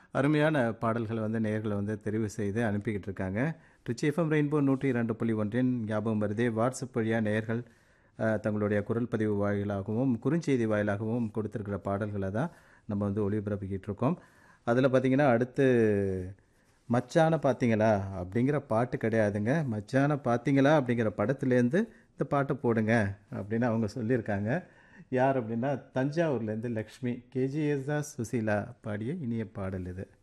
அருமையான பாடல்களை வந்து நேயர்கள் வந்து தெரிவு செய்து அனுப்பிக்கிட்டு இருக்காங்க ட்ரிச்சி எஃப்எம் ரெயின்போ நூற்றி இரண்டு புள்ளி ஒன்றின் ஞாபகம் வருதே வாட்ஸ்அப் வழியாக நேயர்கள் அஹ், தங்களுடைய குரல் பதிவு வாயிலாகவும் குறுஞ்செய்தி வாயிலாகவும் கொடுத்துருக்கிற பாடல்களை தான் நம்ம வந்து ஒளிபரப்பிக்கிட்டு இருக்கோம் அதில் பார்த்தீங்கன்னா அடுத்து மச்சான பார்த்தீங்களா அப்படிங்கிற பாட்டு கிடையாதுங்க மச்சான பார்த்தீங்களா அப்படிங்கிற படத்துலேருந்து இந்த பாட்டை போடுங்க அப்படின்னு அவங்க சொல்லியிருக்காங்க யார் அப்படின்னா தஞ்சாவூர்லேருந்து லக்ஷ்மி கேஜிஎஸ்ஆ சுசீலா பாடிய இனிய பாடல் இது